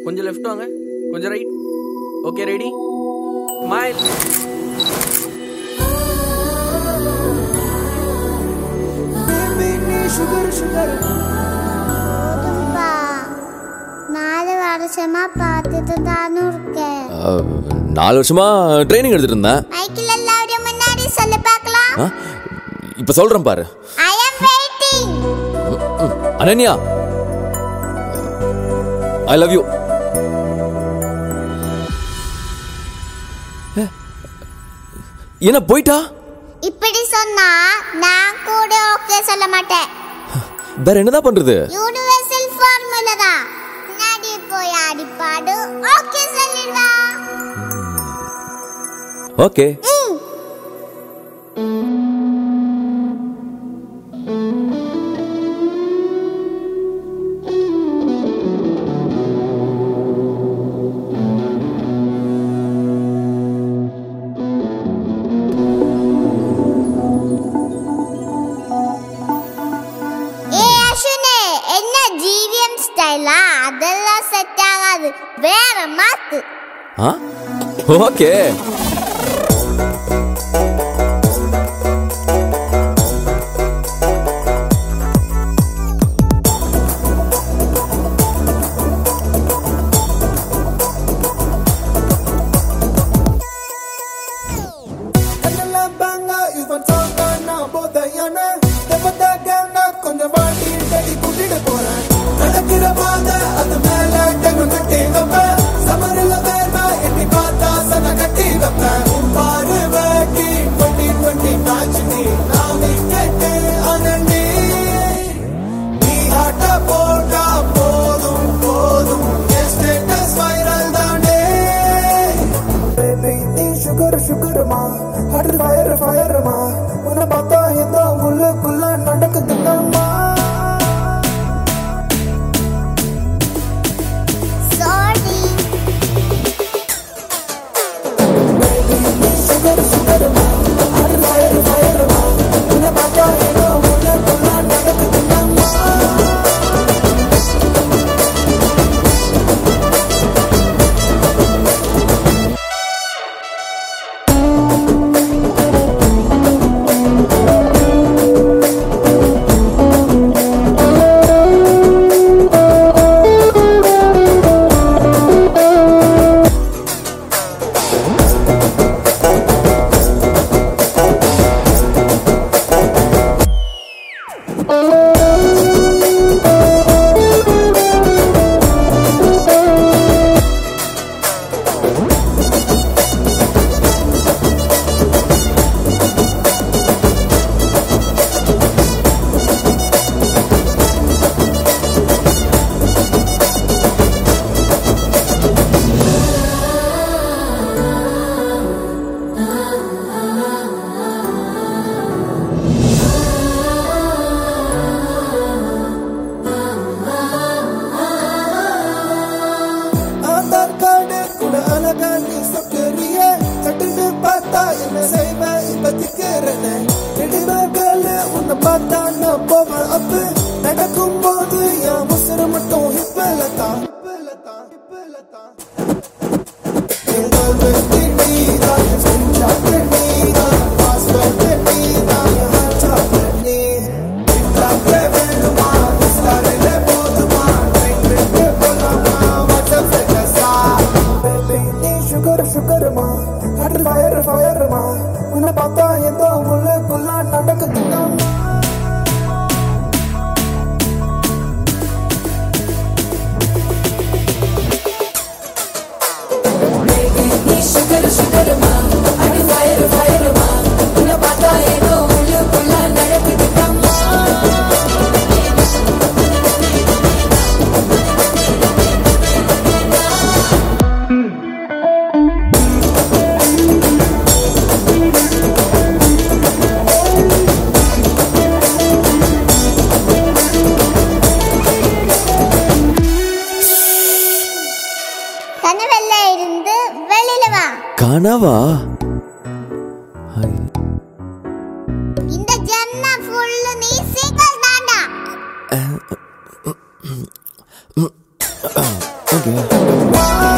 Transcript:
கொஞ்சம் லெஃப்ட் வாங்க கொஞ்சம் ரைட் ஓகே ரெடி ஸ்மைல் போதும்பா. நாலு வருஷமா பார்த்துட்டு தானும் இருக்கேன் அஹ், நாலு வருஷமா ட்ரைனிங் எடுத்துட்டு இருந்தேன் மைக்கில் எல்லாரும் முன்னாடி சொல்லி பார்க்கலாம் ஆ? இப்ப சொல்றேன் பாரு I am waiting Ananya I love you என்ன போயிட்டா இப்படி சொன்னா நான் கூட ஓகே சொல்ல மாட்டேன் வேற என்னதான் பண்றது யூனிவர்சல் ஃபார்முலா தான் முன்னாடி போய் அடிப்பாடு ஓகே சொல்லிடுவா ஓகே ம் ஏ அஸ்வினே என்ன ஜிவிஎம் ஸ்டைலா அதெல்லாம் செட் ஆகாது வேற மாத்து ஆ ஓகே கண்ணெல்லாம் பாங்க இவன் சாங்க நான் போதையான தேவதாகங்க கொஞ்சம் வாட்டி தடி கூட்டிட்டு போறேன் நடக்கிற பாத அது மேல டெங்கு கட்டி வைப்பேன் சமரில வேர்வை எட்டி பார்த்தா சன கட்டி வைப்பேன் பாரு வேட்டி டுவெண்ட்டி டுவெண்ட்டி மேட்ச் நீ நான் விக்கெட்டு அனண்டி நீ ஆட்ட போட்டா போதும் போதும் என் ஸ்டேட்டஸ் வைரல் தானே பேபி நீ சுகர் சுகருமா ஹார்ட் ஃபயர் ஃபயருமா உன்னை பார்த்தா ஏதோ உள்ளுக்குள்ள நடக்குதுங்கம்மா சாரி சுகர் சுகருமா ஹார்ட் ஃபயர் ஃபயருமா உன்னை பார்த்தா ஏதோ உள்ளுக்குள்ள நடக்குதுங்கம்மா ஆதார் கார்டு கூட அழகா நீ சொக்கறிய சட்டுன்னு பார்த்தா என்ன செய்வேன் இப்ப திக்கிறேன்னு இடிமகள் உன்னை பார்த்தா நான் போவேன் அப்பு நடக்கும் போது என் முசுறு மட்டும் ஹிப்பில தான் ஹிப்பில தான் ஹிப்பில தான் எங்கள் வெற்றி நீதான் என் ஸ்கின் சாக்லேட் நீதான் பாஸ்வேர்ட் நீதான் என் ஹார்ட் சாக்லேட் நீ இன்ஸ்டாகிராம்ல வேணுமா இன்ஸ்டாகிராம்ல போதுமா ட்ரெயின் விட்டு போலாமா வாட்ஸ்அப் ஸ்டேட்டஸா பேபி நீ சுகர் சுகருமா ஹார்ட் ஃபயர் ஃபயருமா உன்னை பார்த்தா ஏதோ உள்ளுக்குள்ள நடக்குதுங்கம்மா கனவெல்ல இருந்து வெளியில வா கனவா ஐ, இந்த ஜெம்னா ஃபுல் நீ சிங்கிள் தாண்டா ஓகே